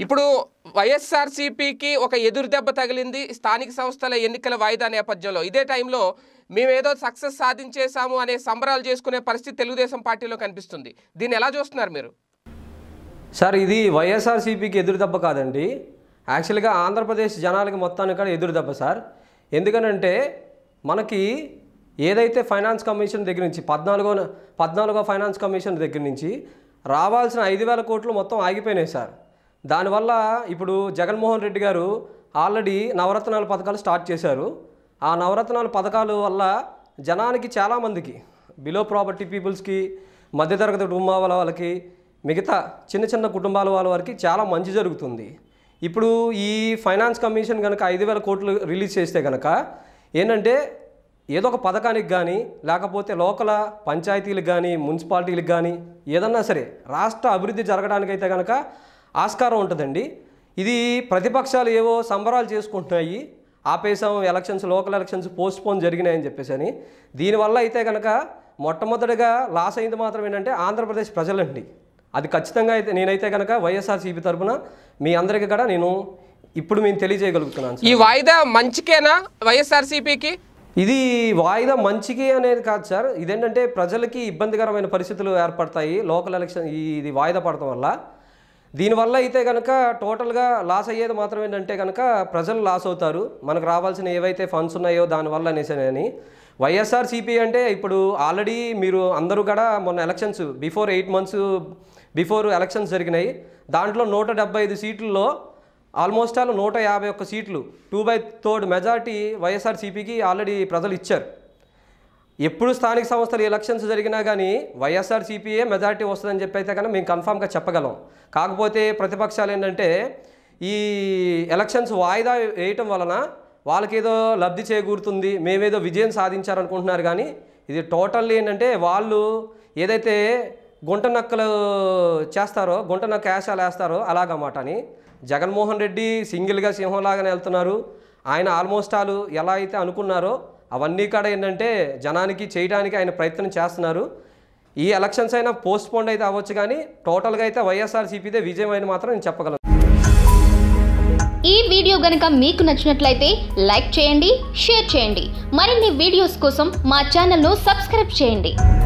ఇప్పుడు వైఎస్ఆర్సీపీకి ఒక ఎదురు దెబ్బ తగిలింది స్థానిక సంస్థల ఎన్నికల వాయిదా నేపథ్యంలో ఇదే టైంలో మేమేదో సక్సెస్ సాధించేశాము అనే సంబరాలు చేసుకునే పరిస్థితి తెలుగుదేశం పార్టీలో కనిపిస్తుంది దీన్ని ఎలా చూస్తున్నారు మీరు సార్ ఇది వైఎస్ఆర్సీపీకి ఎదురు దెబ్బ కాదండి యాక్చువల్గా ఆంధ్రప్రదేశ్ జనాలకి మొత్తానికి కూడా ఎదురు దెబ్బ సార్ ఎందుకనంటే మనకి ఏదైతే ఫైనాన్స్ కమిషన్ దగ్గర నుంచి పద్నాలుగో పద్నాలుగో ఫైనాన్స్ కమిషన్ దగ్గర నుంచి రావాల్సిన ఐదు వేల కోట్లు మొత్తం ఆగిపోయినాయి సార్ దానివల్ల ఇప్పుడు జగన్మోహన్ రెడ్డి గారు ఆల్రెడీ నవరత్నాల పథకాలు స్టార్ట్ చేశారు ఆ నవరత్నాల పథకాల వల్ల జనానికి చాలామందికి బిలో ప్రాపర్టీ పీపుల్స్కి మధ్యతరగతి కుటుంబాల వాళ్ళకి మిగతా చిన్న చిన్న కుటుంబాల వాళ్ళ వారికి చాలా మంచి జరుగుతుంది ఇప్పుడు ఈ ఫైనాన్స్ కమిషన్ కనుక ఐదు వేల కోట్లు రిలీజ్ చేస్తే కనుక ఏంటంటే ఏదో ఒక పథకానికి కానీ లేకపోతే లోకల్ పంచాయతీలకు కానీ మున్సిపాలిటీలకు కానీ ఏదన్నా సరే రాష్ట్ర అభివృద్ధి జరగడానికైతే కనుక ఆస్కారం ఉంటుందండి ఇది ప్రతిపక్షాలు ఏవో సంబరాలు చేసుకుంటున్నాయి ఆపేసాం elections local elections postpone జరిగినాయని చెప్పేసి అని దీనివల్ల అయితే కనుక మొట్టమొదటిగా లాస్ అయింది మాత్రం ఏంటంటే ఆంధ్రప్రదేశ్ ప్రజలండి అది ఖచ్చితంగా అయితే నేనైతే కనుక వైఎస్ఆర్సీపీ తరఫున మీ అందరికీ కూడా నేను ఇప్పుడు మేము తెలియజేయగలుగుతున్నాను సార్. ఈ వాయిదా మంచికేనా వైఎస్ఆర్సీపీకి ఇది వాయిదా మంచికి అనేది కాదు సార్ ఇదేంటంటే ప్రజలకి ఇబ్బందికరమైన పరిస్థితులు ఏర్పడతాయి లోకల్ ఎలక్షన్ ఈ ఇది వాయిదా పడటం వల్ల దీనివల్ల అయితే కనుక టోటల్గా లాస్ అయ్యేది మాత్రం ఏంటంటే కనుక ప్రజలు లాస్ అవుతారు మనకు రావాల్సిన ఏవైతే ఫండ్స్ ఉన్నాయో దానివల్ల అనేసి వైఎస్ఆర్ సిపి అంటే ఇప్పుడు ఆల్రెడీ మీరు అందరూ కూడా మొన్న elections before eight months before elections జరిగినాయి దాంట్లో నూట డెబ్బై ఐదు సీట్లలో ఆల్మోస్ట్ ఆల్ నూట యాభై ఒక్క సీట్లు two by third majority YSR సిపికి ఆల్రెడీ ప్రజలు ఇచ్చారు ఎప్పుడు స్థానిక సంస్థలు ఎలక్షన్స్ జరిగినా కానీ వైఎస్ఆర్ సిపిఏ మెజార్టీ వస్తుందని చెప్పి అయితే కానీ మేము కన్ఫామ్గా చెప్పగలం కాకపోతే ప్రతిపక్షాలు ఏంటంటే ఈ ఎలక్షన్స్ వాయిదా వేయటం వలన వాళ్ళకేదో లబ్ధి చేకూరుతుంది మేమేదో విజయం సాధించారనుకుంటున్నారు కానీ ఇది టోటల్లీ ఏంటంటే వాళ్ళు ఏదైతే గుంట నక్కలు చేస్తారో గుంట నక్క యాశాలు వేస్తారో అలాగన్నమాట అని జగన్మోహన్ రెడ్డి సింగిల్గా సింహంలాగానే వెళ్తున్నారు ఆయన ఆల్మోస్ట్ ఆల్ ఎలా అయితే అనుకున్నారో అవన్నీ కూడా ఏంటంటే జనానికి చేయడానికి ఆయన ప్రయత్నం చేస్తున్నారు ఈ ఎలక్షన్స్ అయినా పోస్ట్ పోన్ అయితే అవ్వచ్చు కానీ టోటల్గా అయితే వైఎస్ఆర్సీపీదే విజయం అని మాత్రం నేను చెప్పగలను ఈ వీడియో గనుక మీకు నచ్చినట్లయితే లైక్ చేయండి షేర్ చేయండి మరిన్ని వీడియోస్ కోసం మా ఛానల్ను సబ్స్క్రైబ్ చేయండి